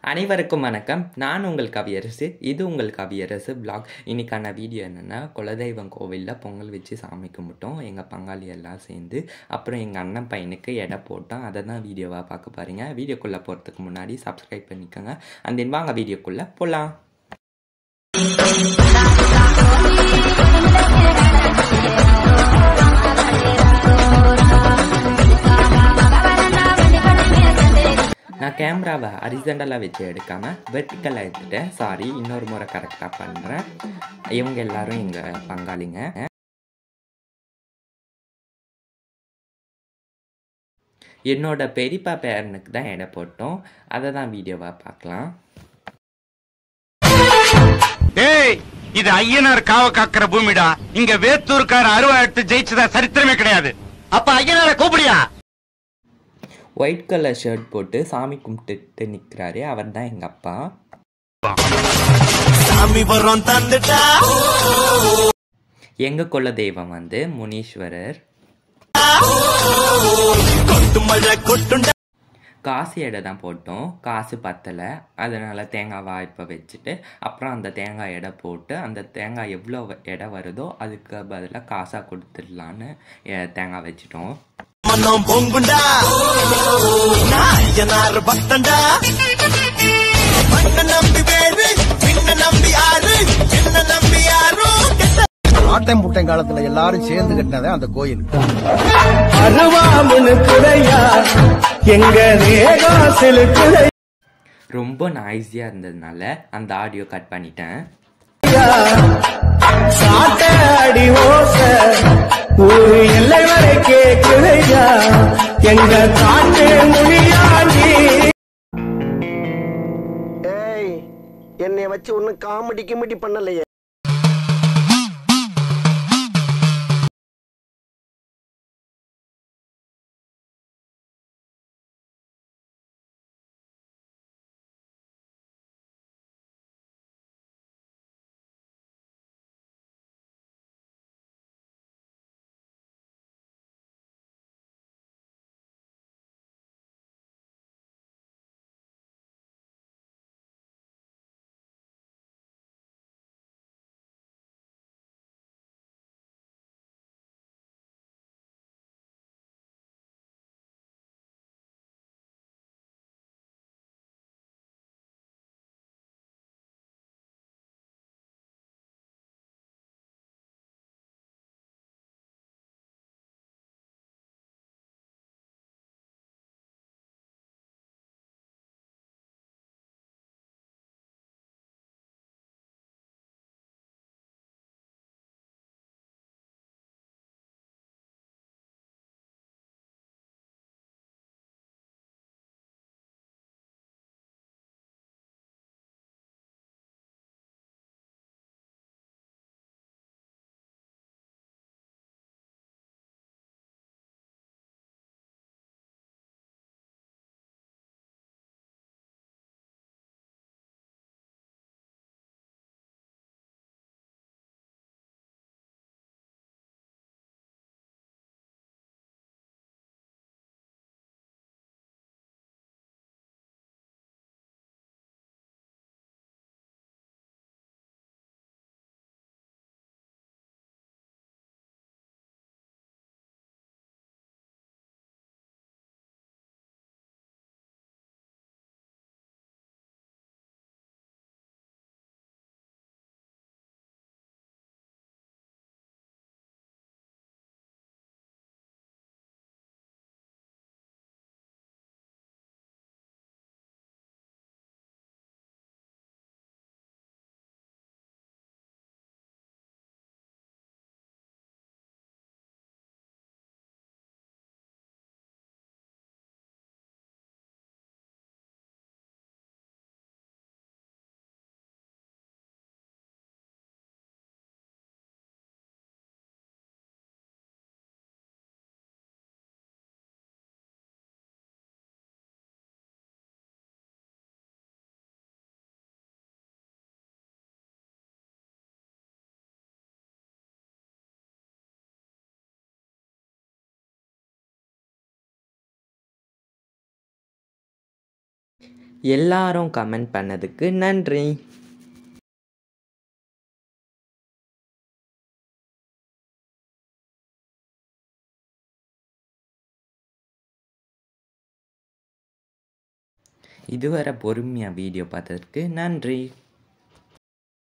அனைவருக்கும் வணக்கம் நான் உங்கள் கவியரசு இது உங்கள் கவியரசு பிளாக் இன்னைக்கான வீடியோ என்னென்னா குலதெய்வம் கோவிலில் பொங்கல் வச்சு சாமி கும்பிட்டோம் எங்கள் பங்காளி எல்லாம் சேர்ந்து அப்புறம் எங்கள் அண்ணன் பையனுக்கு எடை போட்டோம் அதை தான் வீடியோவாக பார்க்க பாருங்க வீடியோக்குள்ளே போகிறதுக்கு முன்னாடி சப்ஸ்கிரைப் பண்ணிக்கோங்க அண்ட் தென் வாங்க வீடியோக்குள்ளே போகலாம் நான் கேமராவை ஹரிசண்டலாக வச்சு எடுக்காமல் வெர்டிக்கலாக எடுத்துட்டேன் சாரி இன்னொரு முறை கரெக்டாக பண்ணுறேன் இவங்க எல்லாரும் எங்கள் பங்காளிங்க என்னோட பெரியப்பா பேரனுக்கு தான் எடை போட்டோம் அதை தான் வீடியோவாக பார்க்கலாம் டேய் இது ஐயனார் காவ காக்கிற பூமிடா இங்க வேத்தூர்கார அருவா எடுத்து ஜெயிச்சதா சரித்திரமே கிடையாது அப்ப ஐயனார கூப்பிடியா ஒயிட் கலர் ஷர்ட் போட்டு சாமி கும்பிட்டுட்டு நிற்கிறாரு அவர் தான் எங்கள் அப்பா சாமி வரோம் தந்துட்டா எங்கள் குல தெய்வம் வந்து முனீஸ்வரர் கொட்டு மழை கொட்டுண்டா காசு எடை தான் போட்டோம் காசு பத்தலை அதனால் தேங்காய் வாய்ப்பை வச்சுட்டு அப்புறம் அந்த தேங்காய் எடை போட்டு அந்த தேங்காய் எவ்வளோ வ- எடை வருதோ அதுக்கு பதிலாக காசாக கொடுத்துடலான்னு எ- தேங்காய் வச்சிட்டோம் மனம் பொங்குண்டா நான் ஐயனார் பக்தண்டா மண்ண நம்பி வேறு பின்ன நம்பி ஆறு என்ன நம்பி யாரோ ஆட்டம் புட்டை காலத்துல எல்லாரும் சேர்ந்து கட்டினதே அந்த கோயில் ரொம்ப நாய்ஸியாக இருந்ததுனால அந்த ஆடியோ கட் பண்ணிட்டேன் சாட்டாடி ஓச ஒரு எல்லை வரை கேட்குதையா எங்க காட்டு மொழியாண்டி ஏய் என்னை வச்சு ஒன்னும் காமெடி கிமெடி பண்ணலையே எல்லாரும் கமெண்ட் பண்ணதுக்கு நன்றி இதுவரை பொறுமையாக வீடியோ பார்த்ததுக்கு நன்றி